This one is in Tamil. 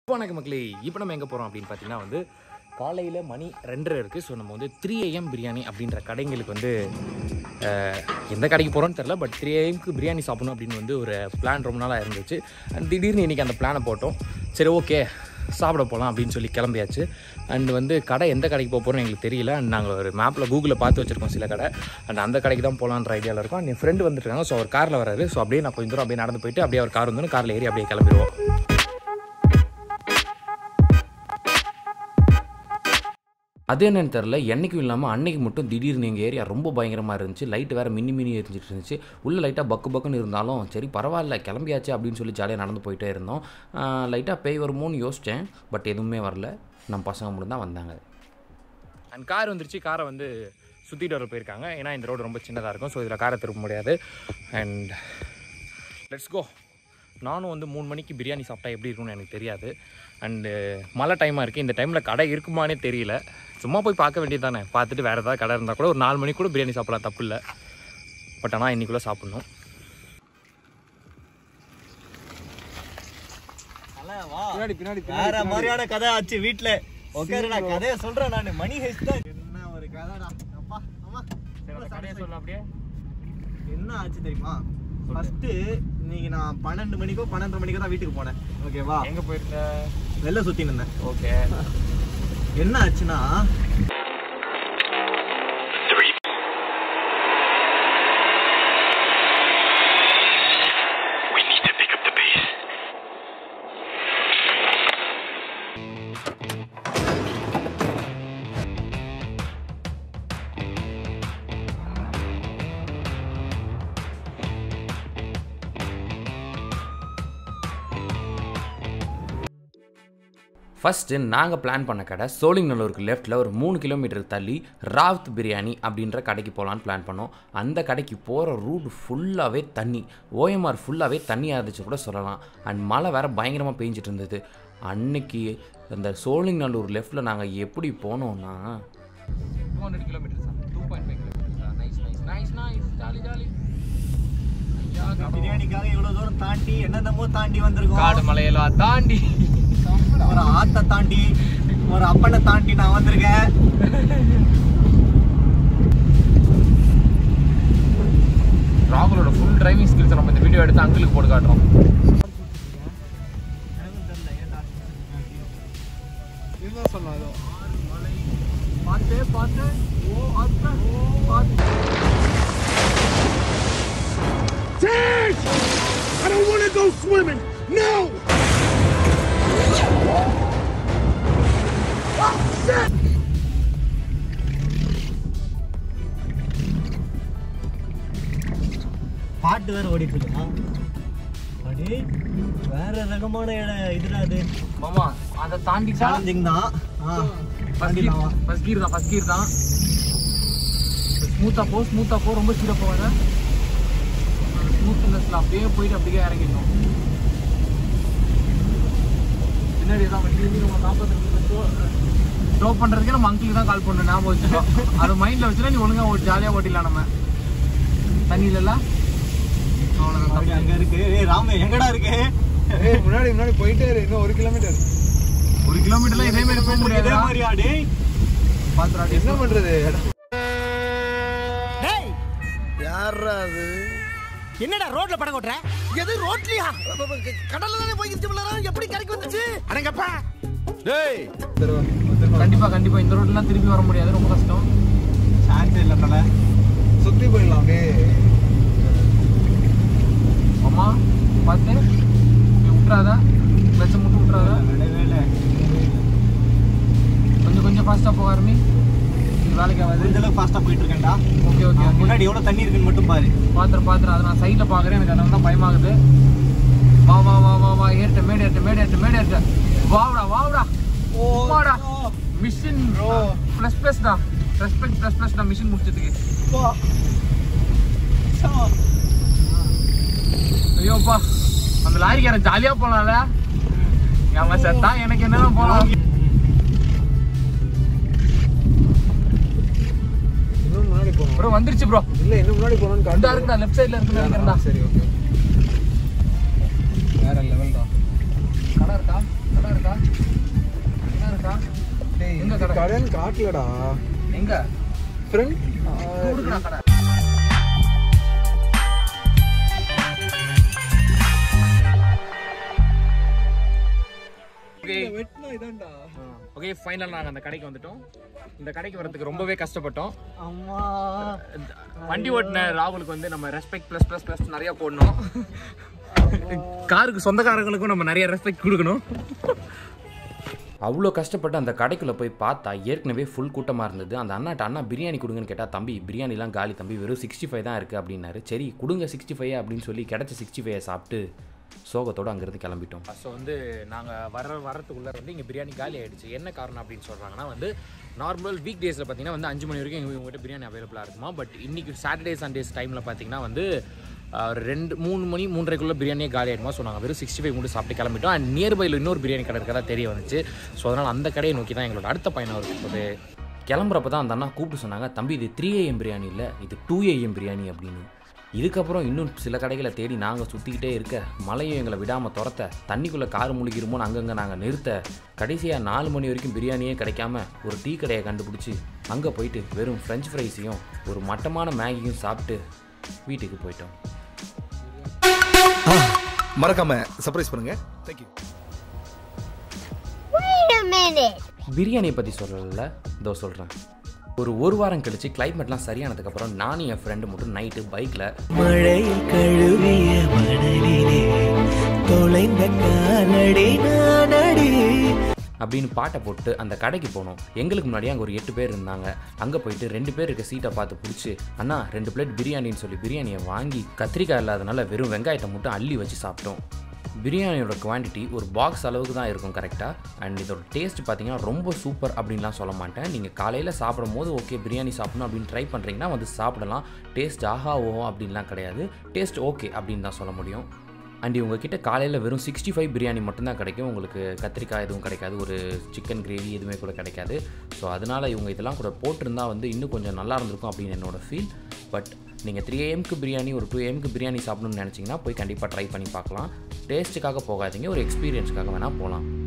வணக்கம் மக்களே இப்போ நம்ம எங்கே போகிறோம் அப்படின்னு பார்த்தீங்கன்னா வந்து காலையில் மணி ரெண்டரை இருக்குது ஸோ நம்ம வந்து த்ரீ ஏஎம் பிரியாணி அப்படின்ற கடைங்களுக்கு வந்து அஹ், எந்த கடைக்கு போகிறோன்னு தெரில பட் த்ரீ ஏஎம்க்கு பிரியாணி சாப்பிடணும் அப்படின்னு வந்து ஒரு பிளான் ரொம்ப நாளாக இருந்துச்சு அண்ட் திடீர்னு இன்றைக்கி அந்த பிளானை போட்டோம் சரி ஓகே சாப்பிட போகலாம் அப்படின்னு சொல்லி கிளம்பியாச்சு அண்ட் வந்து கடை எந்த கடைக்கு போக போகிறோம் எங்களுக்கு தெரியல அண்ட் நாங்கள் ஒரு மேப்பில் கூகுளில் பார்த்து வச்சுருக்கோம் சில கடை அண்ட் அந்த கடைக்கு தான் போகலான்ற ஐடியாவில் இருக்கோம் அண்ட் என் ஃப்ரெண்டு வந்துட்டுருக்காங்க ஸோ அவர் காரில் வராரு ஸோ அப்படியே நான் கொஞ்சம் தூரம் அப்படியே நடந்து போயிட்டு அப்படியே அவர் கார் வந்து காரில் ஏறி அப்படியே கிளம்பிடுவோம் அது என்னன்னு தெரில என்றைக்கும் இல்லாமல் அன்னைக்கு மட்டும் திடீர்னு எங்கள் ஏரியா ரொம்ப பயங்கரமாக இருந்துச்சு லைட் வேறு மின்னி மின்னி எரிஞ்சிட்டு இருந்துச்சு உள்ள லைட்டாக பக்கு பக்குன்னு இருந்தாலும் சரி பரவாயில்ல கிளம்பியாச்சு அப்படின்னு சொல்லி ஜாலியாக நடந்து போயிட்டே இருந்தோம் லைட்டாக பேய் வருமோன்னு யோசித்தேன் பட் எதுவுமே வரல நம்ம பசங்க மட்டும் தான் வந்தாங்க அண்ட் கார் வந்துருச்சு காரை வந்து சுற்றிட்டு வர போயிருக்காங்க ஏன்னா இந்த ரோடு ரொம்ப சின்னதாக இருக்கும் ஸோ இதில் காரை திருப்ப முடியாது அண்ட் லெட்ஸ் கோ நானும் வந்து மூணு மணிக்கு பிரியாணி சாப்பிட்டா எப்படி இருக்கும்னு எனக்கு தெரியாது அண்டு மழை டைமாக இருக்குது இந்த டைமில் கடை இருக்குமானே தெரியல சும்மா போய் பார்க்க வேண்டியது தானே பார்த்துட்டு வேறு ஏதாவது கடை இருந்தால் கூட ஒரு நாலு மணிக்கு கூட பிரியாணி சாப்பிடலாம் தப்பு இல்லை பட் ஆனால் இன்றைக்குள்ளே சாப்பிட்ணும் பின்னாடி பின்னாடி வேற மாதிரியான கதை ஆச்சு வீட்ல உட்காரு நான் கதைய சொல்றேன் நானு மணி ஹெஸ்ட் தான் என்ன ஒரு கதைடா அப்பா அம்மா கடையை சொல்ல அப்படியே என்ன ஆச்சு தெரியுமா ஃபர்ஸ்ட் இன்னைக்கு நான் பன்னெண்டு மணிக்கோ பன்னெண்டரை மணிக்கோ தான் வீட்டுக்கு போனேன் ஓகேவா எங்கே போயிருந்த வெளில சுத்தி இருந்தேன் ஓகே என்ன ஆச்சுன்னா ஃபஸ்ட்டு நாங்கள் பிளான் பண்ண கடை சோழிங்கநல்லூருக்கு லெஃப்ட்டில் ஒரு மூணு கிலோமீட்டர் தள்ளி ராவ்த் பிரியாணி அப்படின்ற கடைக்கு போகலான்னு பிளான் பண்ணோம் அந்த கடைக்கு போகிற ரூட் ஃபுல்லாகவே தண்ணி ஓஎம்ஆர் ஃபுல்லாகவே தண்ணியாக இருந்துச்சு கூட சொல்லலாம் அண்ட் மழை வேறு பயங்கரமாக பெஞ்சிட்டு இருந்தது அன்னைக்கு அந்த சோழிங்கநல்லூர் லெஃப்ட்டில் நாங்கள் எப்படி போனோம்னா டூ ஹண்ட்ரட் கிலோமீட்டர்ஸா டூ பாயிண்ட் ஃபைவ் கிலோமீட்டர்ஸா nice nice nice nice jolly jolly பிரியாணிக்காக இவ்வளவு தூரம் தாண்டி என்னென்னமோ தாண்டி வந்திருக்கோம் காடு மலையெல்லாம் தாண்டி ஒரு ஆத்த தாண்டி ஒரு அப்பனை தாண்டி நான் வந்திருக்கேன் ராகுலோட ஃபுல் டிரைவிங் ஸ்கில்ஸை நம்ம இந்த வீடியோ எடுத்து அங்கிளுக்கு போட்டு காட்டுறோம் இதுதான் சொன்னோம் ஏதோ பார்த்து பார்த்து ஓ அத்த பார்த்து I don't want to go swimming. No! பாட்டு வேற ஓடிட்டு இருக்கா அடே வேற ரகமான இட- இதுடா அது மாமா அதை தாண்டி சேலஞ்சிங் தான் ஆ, தாண்டிடலாம் வா. ஃபர்ஸ்ட் கீர் தான் ஃபர்ஸ்ட் கீர் தான் ஸ்மூத்தாக போ ஸ்மூத்தாக போ ரொம்ப ஸ்பீடாக போகாத ஸ்மூத்னஸில் அப்படியே போயிட்டு அப்படியே இறங்கிடணும் பின்னாடி தான் வண்டி வந்து நம்ம நாற்பத்தஞ்சு ஸ்டோ பண்ணுறதுக்கே நம்ம அங்கிளுக்கு தான் கால் பண்ணணும் ஞாபகம் வச்சுக்கோ அதை மைண்டில் வச்சுனா நீ ஒழுங்கா ஒரு ஜாலியாக ஓட்டிடலாம் நம்ம தண்ணி இல்லைல்ல அவ்வளோதான் அப்படி அங்க இருக்கு ஏய் ராமே எங்கடா இருக்கு ஏய் முன்னாடி முன்னாடி போயிட்டே இரு இன்னும் ஒரு கிலோமீட்டர் ஒரு கிலோமீட்டர்ல இதே மாதிரி போக இதே முடியாது மாதிரியா டேய் பாத்துடா என்ன பண்றது டேய் யாரா அது என்னடா ரோட்ல படம் ஓட்டுற எது ரோட்லயா கடல்ல தானே போய்க்கிச்சு பிள்ளைங்க எப்படி கரைக்கு வந்துச்சு அடங்கப்பா டேய் கண்டிப்பா கண்டிப்பா இந்த ரோட்லாம் திருப்பி வர முடியாது ரொம்ப கஷ்டம் சான்ஸ் இல்ல தல சுத்தி போயிடலாம் அப்படியே அம்மா பார்த்து இப்படி விட்றாத கிளச்சை மட்டும் விட்றாத வேலை கொஞ்சம் கொஞ்சம் ஃபாஸ்ட்டாக போக ஆரம்பி இந்த வேலைக்கு ஆகாது இந்த அளவுக்கு ஃபாஸ்டா போயிட்டு இருக்கேன்டா ஓகே ஓகே ஓகே முன்னாடி எவ்வளவு தண்ணி இருக்குன்னு மட்டும் பாரு பாத்திரம் பாத்திரம் அதை நான் சைடில் பார்க்குறேன் எனக்கு அதனால தான் பயமாகுது வா வா வா வா வா ஏறிட்ட மேடு ஏறிட்ட மேடு ஏறிட்ட மேடு ஏறிட்ட வாவுடா வாவுடா வாடா மிஷின் ப்ளஸ் ப்ளஸ் தான் ரெஸ்பெக்ட் ப்ளஸ் ப்ளஸ் தான் மிஷின் முடிச்சதுக்கு ஐயோப்பா அந்த லாரிக்காரன் ஜாலியா போலாம்ல அவன் செத்தா எனக்கு என்னதான் போலாம் இன்னும் முன்னாடி போகணும் ப்ரோ வந்துருச்சு ப்ரோ இல்ல இன்னும் முன்னாடி போகணும்னு இந்த காட்டு இருக்குடா லெஃப்ட் சைடுல இருக்குன்னு நினைக்கிறேன்டா சரி ஓகே வேற லெவல் தான் கடை இருக்கா கடை இருக்கா கடைன்னு காட்டலடா எங்க ஃப்ரெண்ட் வெட்டினா இதான்டா ஓகே ஃபைனல் நாங்கள் அந்த கடைக்கு வந்துட்டோம் இந்த கடைக்கு வரதுக்கு ரொம்பவே கஷ்டப்பட்டோம் அம்மா வண்டி ஓட்டின ராகுலுக்கு வந்து நம்ம ரெஸ்பெக்ட் ப்ளஸ் ப்ளஸ் ப்ளஸ் நிறைய போடணும் காருக்கு சொந்தக்காரங்களுக்கும் நம்ம நிறைய ரெஸ்பெக்ட் கொடுக்கணும் அவ்வளோ கஷ்டப்பட்டு அந்த கடைக்குள்ளே போய் பார்த்தா ஏற்கனவே ஃபுல் கூட்டமாக இருந்தது அந்த அண்ணாட்ட அண்ணா பிரியாணி கொடுங்கன்னு கேட்டால் தம்பி பிரியாணிலாம் காலி தம்பி வெறும் சிக்ஸ்டி ஃபைவ் தான் இருக்குது அப்படின்னாரு சரி கொடுங்க சிக்ஸ்டி ஃபைவ் அப்படின்னு சொல்லி கிடச்ச சிக்ஸ்டி ஃபைவை சாப்பிட்டு சோகத்தோடு அங்கேருந்து கிளம்பிட்டோம் ஸோ வந்து நாங்கள் வர வரத்துக்குள்ளே வந்து இங்கே பிரியாணி காலி ஆகிடுச்சு என்ன காரணம் அப்படின்னு சொல்கிறாங்கன்னா வந்து நார்மல் வீக் டேஸில் பார்த்தீங்கன்னா வந்து அஞ்சு மணி வரைக்கும் எங்கள் இவங்ககிட்ட பிரியாணி அவைலபிளாக இருக்குமா பட் இன்றைக்கி சாட்டர்டே சண்டேஸ் டைமில் பார்த்தீங்கன்னா வந்து அஹ், ரெண்டு மூணு மணி மூன்றரைக்குள்ளே பிரியாணியே காலி ஆகிடுமா ஸோ நாங்கள் வெறும் சிக்ஸ்டி ஃபைவ் மட்டும் சாப்பிட்டு கிளம்பிட்டோம் அண்ட் நியர்பையில் இன்னொரு பிரியாணி கடை இருக்கதா தெரிய வந்துச்சு ஸோ அதனால் அந்த கடையை நோக்கி தான் எங்களோட அடுத்த பயணம் இருக்குது கிளம்புறப்ப தான் அந்த அண்ணா கூப்பிட்டு சொன்னாங்க தம்பி இது த்ரீ ஏஎம் பிரியாணி இல்லை இது டூ ஏஎம் பிரியாணி அப்படின்னு இதுக்கப்புறம் இன்னும் சில கடைகளை தேடி நாங்கள் சுற்றிக்கிட்டே இருக்க மழையும் எங்களை விடாமல் துரத்த தண்ணிக்குள்ளே கார் முழுகிருமோன்னு அங்கங்கே நாங்கள் நிறுத்த கடைசியாக நாலு மணி வரைக்கும் பிரியாணியே கிடைக்காம ஒரு டீ கடையை கண்டுபிடிச்சி அங்கே போயிட்டு வெறும் ஃப்ரெஞ்ச் ஃப்ரைஸையும் ஒரு மட்டமான மேகியும் சாப்பிட்டு வீட்டுக்கு போயிட்டோம் மறக்காம சர்ப்ரைஸ் பண்ணுங்க தேங்க்யூ Wait a minute. பிரியாணியை பற்றி சொல்லல இதோ சொல்கிறேன் ஒரு ஒரு வாரம் கழிச்சு கிளைமேட்லாம் சரியானதுக்கப்புறம் நானும் என் ஃப்ரெண்டு மட்டும் நைட்டு பைக்கில் மழையில் கழுவிய மணலிலே தொலைந்த காலடி நானடி அப்படின்னு பாட்டை போட்டு அந்த கடைக்கு போனோம் எங்களுக்கு முன்னாடியே அங்கே ஒரு எட்டு பேர் இருந்தாங்க அங்கே போயிட்டு ரெண்டு பேர் இருக்க சீட்டை பார்த்து பிடிச்சி அண்ணா ரெண்டு பிளேட் பிரியாணின்னு சொல்லி பிரியாணியை வாங்கி கத்திரிக்காய் இல்லாதனால வெறும் வெங்காயத்தை மட்டும் அள்ளி வச்சு சாப்பிட்டோம் பிரியாணியோட குவான்டிட்டி ஒரு பாக்ஸ் அளவுக்கு தான் இருக்கும் கரெக்டாக அண்ட் இதோட டேஸ்ட் பார்த்தீங்கன்னா ரொம்ப சூப்பர் அப்படின்லாம் சொல்ல மாட்டேன் நீங்கள் காலையில் சாப்பிடும் போது ஓகே பிரியாணி சாப்பிடணும் அப்படின்னு ட்ரை பண்ணுறீங்கன்னா வந்து சாப்பிடலாம் டேஸ்ட் ஆஹா ஓஹோ அப்படின்லாம் கிடையாது டேஸ்ட் ஓகே அப்படின்னு தான் சொல்ல முடியும் அண்ட் இவங்க கிட்ட காலையில் வெறும் சிக்ஸ்டி ஃபைவ் பிரியாணி மட்டும்தான் கிடைக்கும் உங்களுக்கு கத்திரிக்காய் எதுவும் கிடைக்காது ஒரு சிக்கன் கிரேவி எதுவுமே கூட கிடைக்காது ஸோ அதனால் இவங்க இதெல்லாம் கூட போட்டிருந்தா வந்து இன்னும் கொஞ்சம் நல்லா இருந்திருக்கும் அப்படின்னு என்னோட ஃபீல் பட் நீங்கள் த்ரீ ஏஎம்க்கு பிரியாணி ஒரு டூ ஏஎம்க்கு பிரியாணி சாப்பிடணும்னு நினச்சிங்கன்னா போய் கண்டிப்பாக ட்ரை பண்ணி பார்க்கலாம் டேஸ்ட்டுக்காக போகாதீங்க ஒரு எக்ஸ்பீரியன்ஸ்க்காக வேணால் போகலாம்